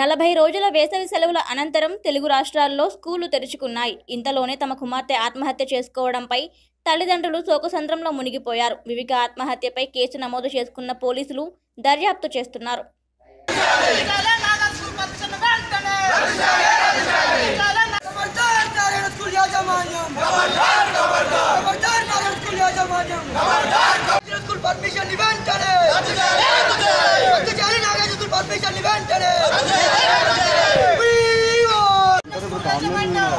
నలభై రోజుల వేసవి సెలవుల అనంతరం తెలుగు రాష్ట్రాల్లో స్కూళ్లు తెరుచుకున్నాయి ఇంతలోనే తమ కుమార్తె ఆత్మహత్య చేసుకోవడంపై తల్లిదండ్రులు శోకసంద్రంలో మునిగిపోయారు వివిక ఆత్మహత్యపై కేసు నమోదు చేసుకున్న పోలీసులు దర్యాప్తు చేస్తున్నారు ఖబర్దార్ నారాయణ స్కూల్ యాజమాన్యం ఖబర్దార్ ఖబర్దార్ ఖబర్దార్ నారాయణ స్కూల్ యాజమాన్యం ఖబర్దార్ నారాయణ స్కూల్ పర్మిషన్ వెంటనే రద్దు చేయాలి నారాయణ స్కూల్ పర్మిషన్ వెంటనే We want-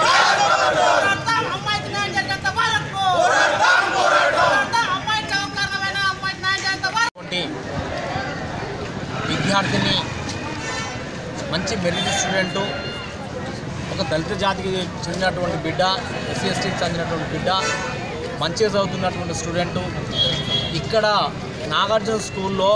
ఉన్నటువంటి విద్యార్థిని మంచి మెరిట్ స్టూడెంటు ఒక దళిత జాతికి చెందినటువంటి బిడ్డ ఎస్సీ ఎస్టీకి చెందినటువంటి బిడ్డ మంచిగా చదువుతున్నటువంటి స్టూడెంటు ఇక్కడ నాగార్జున స్కూల్లో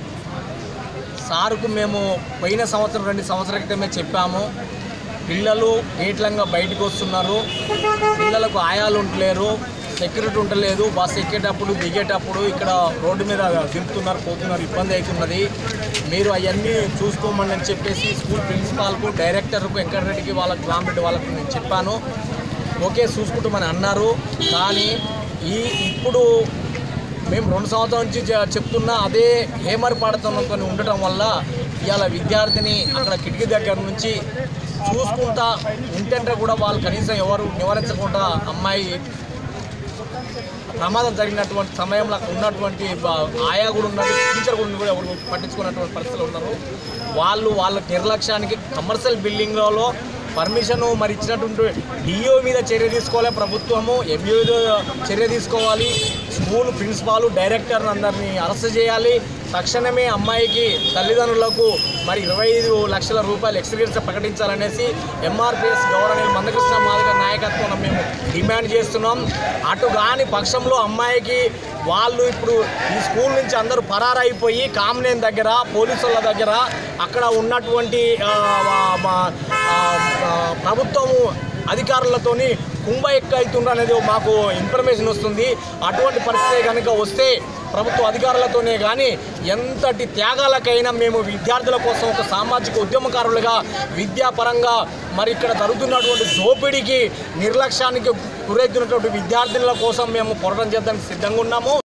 సారుకు మేము పోయిన సంవత్సరం రెండు సంవత్సరాల క్రితమే చెప్పాము పిల్లలు ఏట్లంగా బయటకు వస్తున్నారు పిల్లలకు ఆయాలు ఉండలేరు సెక్యూరిటీ ఉండలేదు బస్ ఎక్కేటప్పుడు దిగేటప్పుడు ఇక్కడ రోడ్డు మీద దింపుతున్నారు పోతున్నారు ఇబ్బంది అవుతున్నది మీరు అవన్నీ చూసుకోమని అని చెప్పేసి స్కూల్ ప్రిన్సిపాల్కు డైరెక్టర్కు వెంకటరెడ్డికి వాళ్ళకి రామరెడ్డి వాళ్ళకు నేను చెప్పాను ఓకే చూసుకుంటామని అన్నారు కానీ ఈ ఇప్పుడు మేము రెండు సంవత్సరాల నుంచి చె- చెప్తున్నా అదే హేమర్ పాడుతనంతో ఉండటం వల్ల ఇవాళ విద్యార్థిని అక్కడ కిటికీ దగ్గర నుంచి చూసుకుంటా ఉంటుంటే కూడా వాళ్ళు కనీసం ఎవరు నివారించకుండా అమ్మాయి ప్రమాదం జరిగినటువంటి సమయంలో అక్కడ ఉన్నటువంటి బ- ఆయా కూడా ఉన్నారు టీచర్ కూడా కూడా ఎవరు పట్టించుకున్నటువంటి పరిస్థితులు ఉన్నారు వాళ్ళు వాళ్ళ నిర్లక్ష్యానికి కమర్షియల్ బిల్డింగ్లలో పర్మిషన్ మరి ఇచ్చినటువంటి డిఓ మీద చర్య తీసుకోవాలి ప్రభుత్వము ఎంఈఓ చర్య తీసుకోవాలి స్కూల్ ప్రిన్సిపాల్ డైరెక్టర్ అందరినీ అరెస్ట్ చేయాలి తక్షణమే అమ్మాయికి తల్లిదండ్రులకు మరి ఇరవై ఐదు లక్షల రూపాయలు ఎక్స్గ్రేట్స్ ప్రకటించాలనేసి ఎంఆర్పిఎస్ గవర్నర్ మందకృష్ణ మాదిగ నాయకత్వం మేము డిమాండ్ చేస్తున్నాం అటు కాని పక్షంలో అమ్మాయికి వాళ్ళు ఇప్పుడు ఈ స్కూల్ నుంచి అందరూ పరారైపోయి కామనేన్ దగ్గర పోలీసుల దగ్గర అక్కడ ఉన్నటువంటి ఆ, ఆ, ఆ, ఆ, ప్రభుత్వము అధికారులతోని కుంభ ఎక్కుతుండ్రు అనేది మాకు ఇన్ఫర్మేషన్ వస్తుంది అటువంటి పరిస్థితి కనుక వస్తే ప్రభుత్వ అధికారులతోనే కానీ ఎంతటి త్యాగాలకైనా మేము విద్యార్థుల కోసం ఒక సామాజిక ఉద్యమకారులుగా విద్యాపరంగా మరి ఇక్కడ జరుగుతున్నటువంటి దోపిడీకి నిర్లక్ష్యానికి గురవుతున్నటువంటి విద్యార్థినుల కోసం మేము పోరాటం చేద్దానికి సిద్ధంగా ఉన్నాము